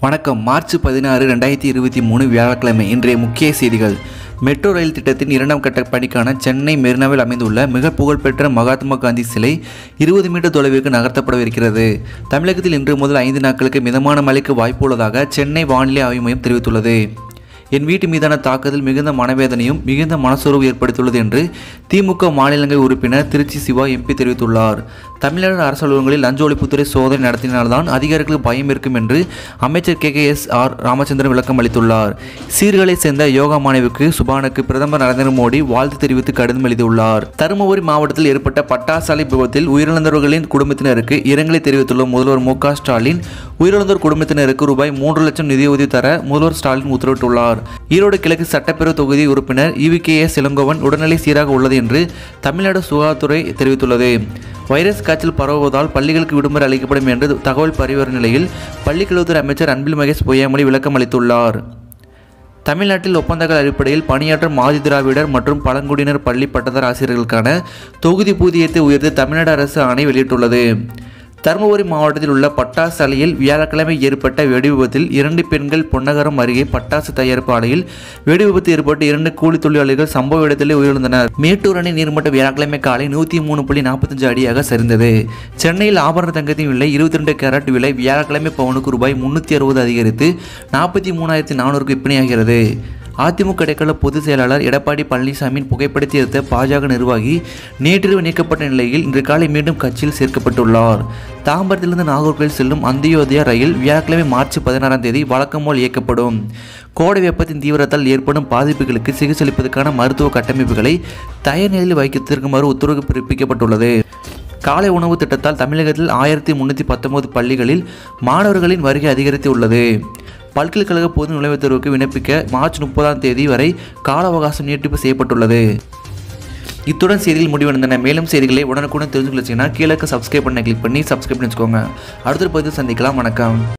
வணக்கம் மார்ச் பதினாறு ரெண்டாயிரத்தி இருபத்தி மூணு வியாழக்கிழமை இன்றைய முக்கிய செய்திகள் மெட்ரோ ரயில் திட்டத்தின் இரண்டாம் கட்ட பணிக்கான சென்னை மெரினாவில் அமைந்துள்ள மிக புகழ்பெற்ற மகாத்மா காந்தி சிலை இருபது மீட்டர் தொலைவிற்கு நகர்த்தப்படவிருக்கிறது தமிழகத்தில் இன்று முதல் ஐந்து நாட்களுக்கு மிதமான மழைக்கு வாய்ப்பு உள்ளதாக சென்னை வானிலை ஆய்வு மையம் தெரிவித்துள்ளது என் வீட்டு மீதான தாக்குதல் மிகுந்த மனவேதனையும் மிகுந்த மனசோர்வு ஏற்படுத்தியுள்ளது என்று திமுக மாநிலங்களவை உறுப்பினர் திருச்சி சிவா எம்பி தெரிவித்துள்ளார் தமிழ்நாடு அரசு அலுவலகங்களில் லஞ்ச ஒழிப்புத்துறை சோதனை நடத்தினால்தான் அதிகாரிகளுக்கு பயம் இருக்கும் என்று அமைச்சர் K K S R Ramachandran விளக்கம் அளித்துள்ளார் சீர்களை சேர்ந்த யோகா மாணவிக்கு சுபானுக்கு பிரதமர் நரேந்திர மோடி வாழ்த்து தெரிவித்து கடிதம் எழுதியுள்ளார் தருமபுரி மாவட்டத்தில் ஏற்பட்ட பட்டாசாலை விபத்தில் உயிரிழந்தவர்களின் குடும்பத்தினருக்கு இரங்கலை தெரிவித்துள்ள முதல்வர் மு க ஸ்டாலின் உயிரிழந்தோர் குடும்பத்தினருக்கு ரூபாய் மூன்று லட்சம் நிதியுதவி தர முதல்வர் ஸ்டாலின் உத்தரவிட்டுள்ளார் ஈரோடு கிழக்கு சட்டப்பேரவை தொகுதி உறுப்பினர் இவி எஸ் இளங்கோவன் உடல்நிலை சீராக உள்ளது என்று தமிழ்நாடு சுகாதாரத்துறை தெரிவித்துள்ளது வைரஸ் காய்ச்சல் பரவுவதால் பள்ளிகளுக்கு விடுமுறை அளிக்கப்படும் என்று தகவல் பரிவரும் நிலையில் பள்ளிக்கல்வித்துறை அமைச்சர் அன்பில் மகேஷ் பொய்யாமொழி விளக்கம் அளித்துள்ளார் தமிழ்நாட்டில் ஒப்பந்தங்கள் அடிப்படையில் பணியாற்றும் ஆதி திராவிடர் மற்றும் பழங்குடியினர் பள்ளி பட்டதார் ஆசிரியர்களுக்கான தொகுதி ஊதியத்தை உயர்த்தி தமிழ்நாடு அரசு ஆணை வெளியிட்டுள்ளது தருமபுரி மாவட்டத்தில் உள்ள பட்டாசு ஆலையில் வியாழக்கிழமை ஏற்பட்ட வெடிவிபத்தில் இரண்டு பெண்கள் பொன்னகரம் அருகே பட்டாசு தயாரிப்பு ஆலையில் வெடிவிபத்து ஏற்பட்டு இரண்டு கூலி தொழிலாளிகள் சம்பவ இடத்திலே உயிரிழந்தனர் மேட்டூர் அணை நீர்மட்டம் வியாழக்கிழமை காலை நூற்றி மூணு புள்ளி நாற்பத்தஞ்சு அடியாக சரிந்தது சென்னையில் ஆபரண தங்கத்தின் விலை இருபத்தி ரெண்டு கேரட் விலை வியாழக்கிழமை பவுனுக்கு ரூபாய் முன்னூற்றி அறுபது அதிகரித்து நாற்பத்தி மூணாயிரத்தி நானூறுக்கு விற்பனையாகிறது அதிமுக இடைக்கால பொதுச் செயலாளர் எடப்பாடி பழனிசாமியின் புகைப்படத்தை எடுத்த பாஜக நிர்வாகி நேற்றிரவு நீக்கப்பட்ட நிலையில் இன்று காலை மீண்டும் கட்சியில் சேர்க்கப்பட்டுள்ளார் தாம்பரத்திலிருந்து நாகர்கோவில் செல்லும் அந்தியோதயா ரயில் வியாழக்கிழமை மார்ச் பதினாறாம் தேதி வழக்கம் போல் இயக்கப்படும் கோடை வெப்பத்தின் தீவிரத்தால் ஏற்படும் பாதிப்புகளுக்கு சிகிச்சை அளிப்பதற்கான மருத்துவ கட்டமைப்புகளை தயார் நிலையில் வைத்திருக்குமாறு உத்தரவு பிறப்பிக்கப்பட்டுள்ளது காலை உணவு திட்டத்தால் தமிழகத்தில் ஆயிரத்தி முன்னூற்றி பத்தொன்பது பள்ளிகளில் மாணவர்களின் வருகை அதிகரித்து உள்ளது பல்கலைக்கழக பொது நுழைவுத் தேர்வுக்கு விண்ணப்பிக்க மார்ச் முப்பதாம் தேதி வரை கால அவகாசம் நீட்டிப்பு செய்யப்பட்டுள்ளது இத்துடன் செய்திகள் முடிவடைந்தன மேலும் செய்திகளை உடனுக்குடன் தெரிஞ்சு வச்சுங்கன்னா கீழே சப்ஸ்கிரைப் பண்ண கிளிக் பண்ணி சப்ஸ்கிரைப் பண்ணி வச்சுக்கோங்க அடுத்த பதிவு சந்திக்கலாம் வணக்கம்